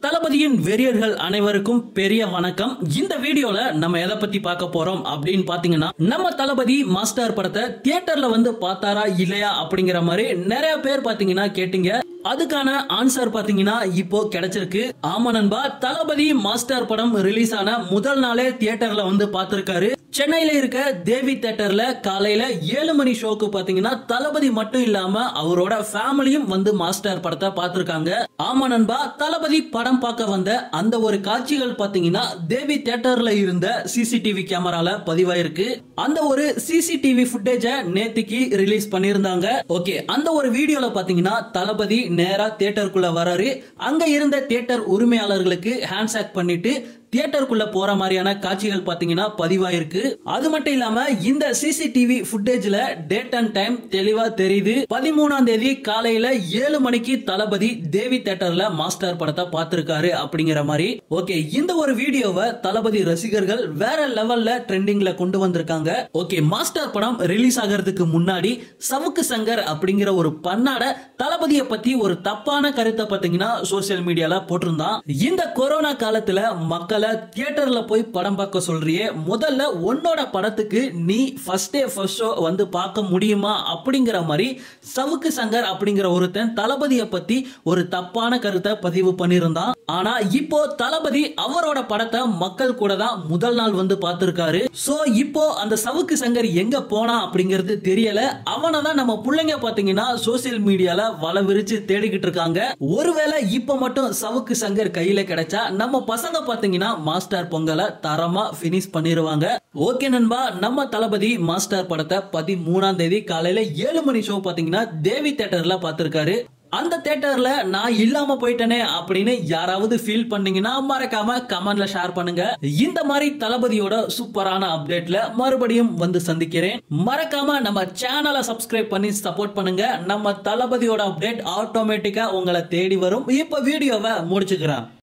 தளபதியின் வெறியர்கள் அனைவருக்கும் பெரிய வணக்கம் இந்த வீடியோல நம்ம எதை பத்தி பார்க்க போறோம் அப்படின்னு பாத்தீங்கன்னா நம்ம தளபதி மாஸ்டர் படத்தை தியேட்டர்ல வந்து பார்த்தாரா இல்லையா அப்படிங்கிற மாதிரி நிறைய பேர் பாத்தீங்கன்னா கேட்டீங்க அதுக்கான ஆன்சர் பாத்தீங்கன்னா இப்போ கிடைச்சிருக்கு ஆமா நண்பா தளபதி மாஸ்டர் படம் ரிலீஸ் ஆன முதல் நாளே தியேட்டர்ல வந்து பார்த்திருக்காரு சென்னையில இருக்க தேவி தியேட்டர்ல காலையில ஏழு மணி ஷோக்கு பாத்தீங்கன்னா தளபதி மட்டும் இல்லாம அவரோட ஃபேமிலியும் வந்து மாஸ்டர் படத்தை பார்த்திருக்காங்க ஆமா நண்பா தளபதி படம் பார்க்க வந்த அந்த ஒரு காட்சிகள் பாத்தீங்கன்னா தேவி தியேட்டர்ல இருந்த சிசிடிவி கேமரால பதிவாயிருக்கு அந்த ஒரு சிசிடிவி ஃபுட்டேஜ நேத்துக்கு ரிலீஸ் பண்ணியிருந்தாங்க ஓகே அந்த ஒரு வீடியோல பாத்தீங்கன்னா தளபதி நேரா தியேட்டருக்குள்ள வராரு அங்க இருந்த தியேட்டர் உரிமையாளர்களுக்கு ஹேண்ட்ஷேக் பண்ணிட்டு தியேட்டருக்குள்ள போற மாதிரியான காட்சிகள் பாத்தீங்கன்னா பதிவாயிருக்கு அது மட்டும் இல்லாம இந்த சிசிடிவி ஃபுட்டேஜ்ல டேட் அண்ட் டைம் தெளிவா தெரியுது பதிமூணாம் தேதி காலையில ஏழு மணிக்கு தளபதி தேவி தியேட்டர்ல மாஸ்டர் படத்தை பார்த்திருக்காரு அப்படிங்கிற மாதிரி ஓகே இந்த ஒரு வீடியோவை தளபதி ரசிகர்கள் வேற லெவல்ல ட்ரெண்டிங்ல கொண்டு வந்திருக்காங்க ஓகே மாஸ்டர் படம் ரிலீஸ் ஆகிறதுக்கு முன்னாடி சவுக்கு சங்கர் அப்படிங்கிற ஒரு பண்ணாட தளபதியை பத்தி ஒரு தப்பான கருத்தை பாத்தீங்கன்னா சோசியல் மீடியால போட்டிருந்தான் இந்த கொரோனா காலத்துல மக்களை தியேட்டர்ல போய் படம் பார்க்க சொல்றியே முதல்ல உன்னோட படத்துக்கு நீ ஃபர்ஸ்ட் டே ஃபர்ஸ்ட் ஷோ வந்து பார்க்க முடியுமா அப்படிங்கிற மாதிரி சவுக்கு சங்கர் அப்படிங்கிற ஒருத்தன் தளபதியை பத்தி ஒரு தப்பான கருத்தை பதிவு பண்ணியிருந்தான் ஆனா இப்போ தளபதி அவரோட படத்தை மக்கள் கூட தான் முதல் நாள் வந்து பார்த்திருக்காரு சோ இப்போ அந்த சவுக்கு சங்கர் எங்க போனா அப்படிங்கிறது தெரியல அவனை தான் நம்ம பிள்ளைங்க பாத்தீங்கன்னா சோசியல் மீடியால வலை விரிச்சு தேடிக்கிட்டு இருக்காங்க ஒருவேளை இப்ப மட்டும் சவுக்கு சங்கர் கையில கிடைச்சா நம்ம பசங்க பாத்தீங்கன்னா மாஸ்டர் பொங்கலை தரமா பினிஷ் பண்ணிருவாங்க ஓகே நண்பா நம்ம தளபதி மாஸ்டர் படத்தை பதிமூணாம் தேதி காலையில ஏழு மணி ஷோ பாத்தீங்கன்னா தேவி தியேட்டர்ல பார்த்திருக்காரு அந்த தியேட்டர்ல நான் இல்லாம போயிட்டேனே அப்படின்னு யாராவது ஃபீல் பண்ணீங்கன்னா மறக்காம கமெண்ட்ல ஷேர் பண்ணுங்க இந்த மாதிரி தளபதியோட சூப்பரான அப்டேட்ல மறுபடியும் வந்து சந்திக்கிறேன் மறக்காம நம்ம சேனலை சப்ஸ்கிரைப் பண்ணி சப்போர்ட் பண்ணுங்க நம்ம தளபதியோட அப்டேட் ஆட்டோமேட்டிக்கா உங்களை தேடி வரும் இப்ப வீடியோவை முடிச்சுக்கிறேன்